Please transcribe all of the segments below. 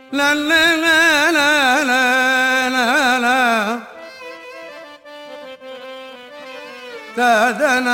நல்ல ததன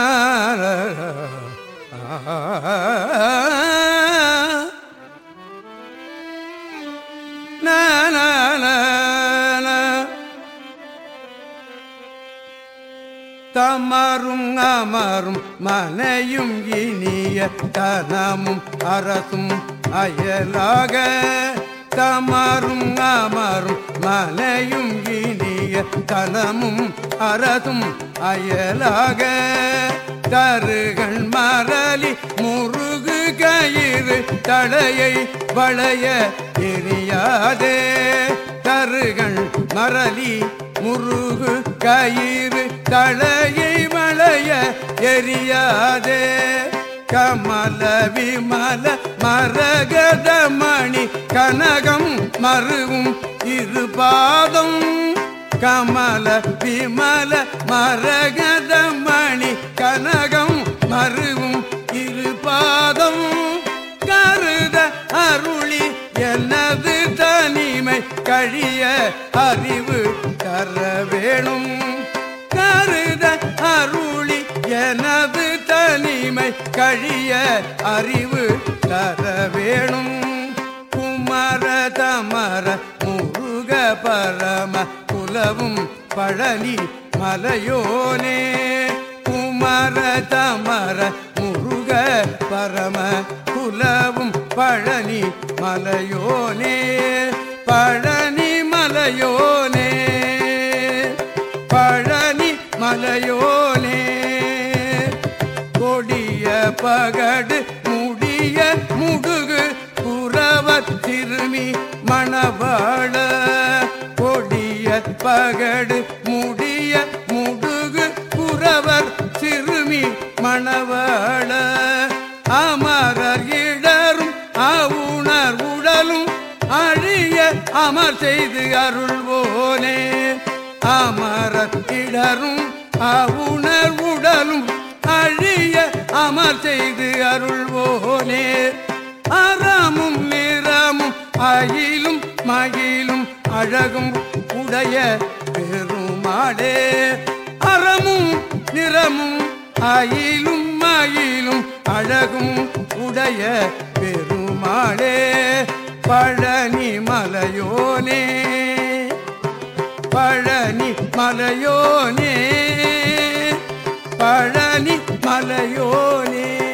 தமரும் அமரும் மனையும் இனிய தனமும் அரசும் அயலாக தமரும் அமரும் மனையும் இனிய தனமும் அரசும் அயலாக தருகள் மரளி முருகு கயிறு தடையை வளைய எரியாதே தருகள் மரளி முருகு கயிறு தளையை வளைய எரியாதே கமல விமல மரகத மணி கனகம் மருவும் இரு பாதம் கமல விமல மரகத மணி கனகம் மருவும் இரு பாதம் கருத அருளி எனது தனிமை கழிய அறிவு தர வேணும் கருத அருளி எனது தனிமை கழிய அறிவு தர வேணும் குமர தமர முருக பரம குலவும் பழனி மலையோனே குமர தமர முருக பரம குலவும் பழனி மலையோனே பழனி மலையோனே பழனி மலையோனே கொடிய பகடு முடிய முடுகு புறவர் திருமி மணவாழ கொடிய பகடு முடிய முடுகு புறவர் சிறுமி மணவாழ அமரர் இடரும் அவுணர் உடலும் அழிய அமர் செய்து அருள்வோனே அமரர் இடரும் அவுணர் உடலும் அழிய அமர் செய்து அருள்வோனே அறமும் நிறமும் அயிலும் மகிழும் அழகும் உடைய பெருமாளே அறமும் நிறமும் அயிலும் மயிலும் அழகும் உடைய பெருமாளே பழனி மலையோனே பழனி மலையோனே பழனி மலையோனே